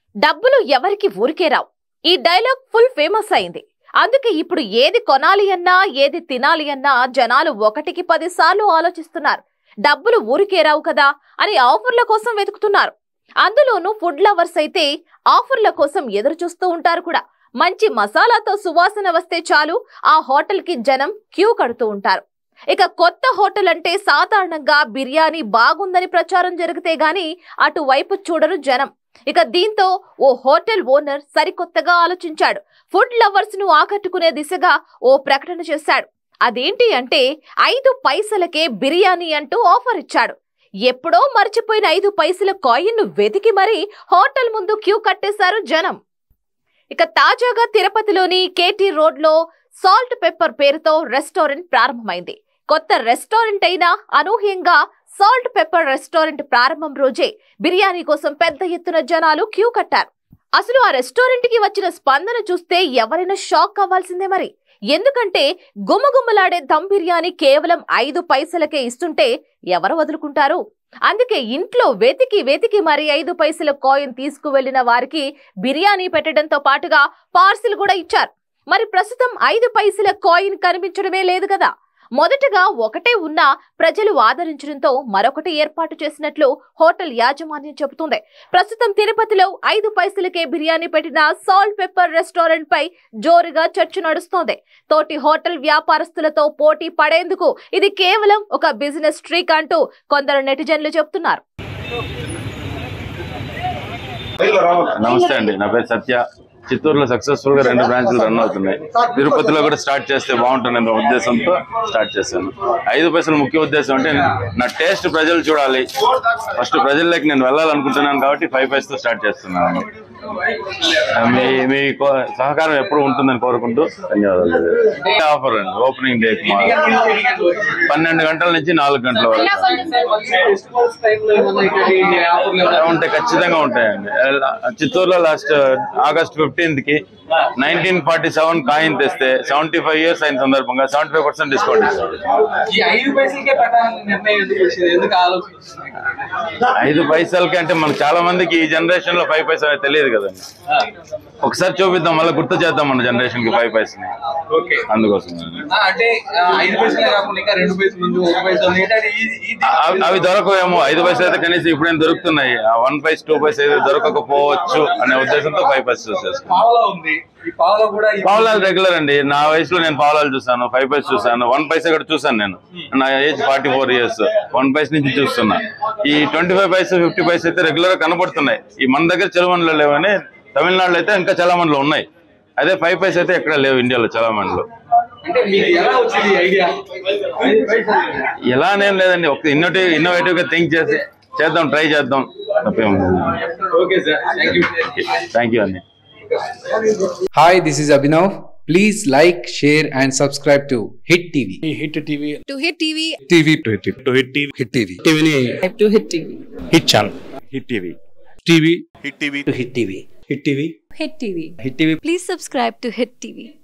డబ్బులు ఎవరికి ఊరికే రావు ఈ డైలాగ్ ఫుల్ ఫేమస్ అయింది అందుకే ఇప్పుడు ఏది కొనాలి అన్నా ఏది తినాలి అన్నా జనాలు ఒకటికి పది సార్లు ఆలోచిస్తున్నారు డబ్బులు ఊరికే రావు కదా అని ఆఫర్ల కోసం వెతుకుతున్నారు అందులోనూ ఫుడ్ లవర్స్ అయితే ఆఫర్ల కోసం ఎదురు చూస్తూ ఉంటారు కూడా మంచి మసాలాతో సువాసన వస్తే చాలు ఆ హోటల్ కి జనం క్యూ కడుతూ ఉంటారు ఇక కొత్త హోటల్ అంటే సాధారణంగా బిర్యానీ బాగుందని ప్రచారం జరిగితే గాని అటువైపు చూడరు జనం ఇక దీంతో ఓ హోటల్ ఓనర్ సరికొత్తగా ఆలోచించాడు ఫుడ్ లవర్స్ ను ఆకట్టుకునే దిశగా ఓ ప్రకటన చేశాడు అదేంటి అంటే ఐదు పైసలకే బిర్యానీ అంటూ ఆఫర్ ఇచ్చాడు ఎప్పుడో మర్చిపోయిన ఐదు పైసల కాయిన్ ను వెతికి మరీ హోటల్ ముందు క్యూ కట్టేశారు జనం ఇక తాజాగా తిరుపతిలోని కేటీ రోడ్ లో సాల్ట్ పెప్పర్ పేరుతో రెస్టారెంట్ ప్రారంభమైంది కొత్త రెస్టారెంట్ అయినా అనూహ్యంగా సాల్ట్ పెప్పర్ రెస్టారెంట్ ప్రారంభం రోజే బిర్యానీ కోసం పెద్ద ఎత్తున జనాలు క్యూ కట్టారు అసలు ఆ రెస్టారెంట్ కి వచ్చిన స్పందన చూస్తే ఎవరైనా షాక్ అవ్వాల్సిందే మరి ఎందుకంటే గుమ్మగుమ్మలాడే దమ్ బిర్యానీ కేవలం ఐదు పైసలకే ఇస్తుంటే ఎవరు వదులుకుంటారు అందుకే ఇంట్లో వెతికి వెతికి మరి ఐదు పైసల కాయిన్ తీసుకువెళ్లిన వారికి బిర్యానీ పెట్టడంతో పాటుగా పార్సిల్ కూడా ఇచ్చారు మరి ప్రస్తుతం ఐదు పైసల కాయిన్ కనిపించడమే లేదు కదా మొదటగా ఒకటే ఉన్నా ప్రజలు ఆదరించడంతో మరొకటి ఏర్పాటు చేసినట్లు హోటల్ యాజమాన్యం చెబుతుంది ప్రస్తుతం తిరుపతిలో ఐదు పైసలకే బిర్యానీ పెట్టిన సాల్ట్ పెప్పర్ రెస్టారెంట్ పై జోరుగా చర్చ నడుస్తోంది తోటి హోటల్ వ్యాపారస్తులతో పోటీ పడేందుకు ఇది కేవలం ఒక బిజినెస్ ట్రిక్ అంటూ కొందరు నెటిజన్లు చెబుతున్నారు నమస్తే అండి నా పేరు సత్య చిత్తూరులో సక్సెస్ఫుల్ గా రెండు బ్రాంచ్లు రన్ అవుతున్నాయి తిరుపతిలో కూడా స్టార్ట్ చేస్తే బాగుంటుందనే ఉద్దేశంతో స్టార్ట్ చేశాను ఐదు పైసలు ముఖ్య ఉద్దేశం అంటే నా టేస్ట్ ప్రజలు చూడాలి ఫస్ట్ ప్రజల్లోకి నేను వెళ్ళాలనుకుంటున్నాను కాబట్టి ఫైవ్ పైసతో స్టార్ట్ చేస్తున్నాను మీ మీ కో- సహకారం ఎప్పుడు ఉంటుందని కోరుకుంటూ ధన్యవాదాలు ఆఫర్ అండి ఓపెనింగ్ డే పన్నెండు గంటల నుంచి నాలుగు గంటల వరకు ఉంటాయి ఖచ్చితంగా ఉంటాయండి ఎలా- చిత్తూరులో లాస్ట్ ఆగస్ట్ ఫిఫ్టీన్త్ కి నైన్టీన్ ఫార్టీ సెవెన్ కాయిన్ తెస్తే సెవెంటీ ఫైవ్ ఇయర్స్ అయిన సందర్భంగా సెవెంటీ ఫైవ్ పర్సెంట్ డిస్కౌంట్ ఇస్తారు ఈ ఐదు పైసలకే పెట్టాలని నిర్ణయం ఎందుకు వచ్చింది ఎందుకు ఆలోచిస్తున్నారు ఐదు పైసలకి అంటే మనకు చాలా మందికి ఈ జనరేషన్ లో ఫైవ్ పైసలు అనేది తెలియదు కదండి ఒకసారి చూపిద్దాం మళ్ళీ గుర్తు చేద్దాం మన జనరేషన్ కి ఫైవ్ పైసని ఓకే అందుకోసం ఆ, అంటే ఆ, ఐదు పైసలే కాకుండా ఇంకా రెండు పైసలు ఉంది ఒక పైసలు ఉంది ఏంటంటే ఇది ఇది అవి- అవి దొరకవేమో ఐదు పైసలు అయితే కనీసం ఇప్పుడేం దొరుకుతున్నాయి వన్ పైస్ టూ పైస్ అయితే దొరకకపోవచ్చు అనే ఉద్దేశంతో ఫైవ్ పైసలు చూసేస్తాం పావలా ఉంది ఈ పావలా కూడా ఈ- పావులాలు రెగ్యులర్ అండి నా వయసులో నేను పావులాలు చూసాను ఫైవ్ పైస్ చూసాను వన్ పైసా కూడా చూసాను నేను నా age forty four years one paise నుంచి చూస్తున్నా ఈ twenty five paise fifty paise అయితే రెగ్యులర్ గా కనబడుతున్నాయి ఈ మన దగ్గర చలమణిలో లేవని తమిళనాడులో అయితే ఇంకా చలామణిలో ఉన్నాయి అదే ఫైవ్ పైస్ అయితే ఎక్కడ లేవు ఇండియాలో చలామణిలో అంటే మీకు ఎలా వచ్చింది ఐడియా ఐదు పైసలు ఎలా అనేం లేదండి ఒక ఇన్నోటివ్ ఇన్నోవేటివ్ గా థింక్ చేసి చేద్దాం ట్రై చేద్దాం తప్పేముంది okay sir thank you thank you అండి Hi, this is Abhinav. Please like, share, and subscribe to Hit TV. Hit TV to hit TV, TV to Hit TV. To hit TV Hit TV. టీవీని to hit TV, hit channel hit TV TV hit TV to hit TV hit TV hit TV. Hit TV Please subscribe to Hit TV.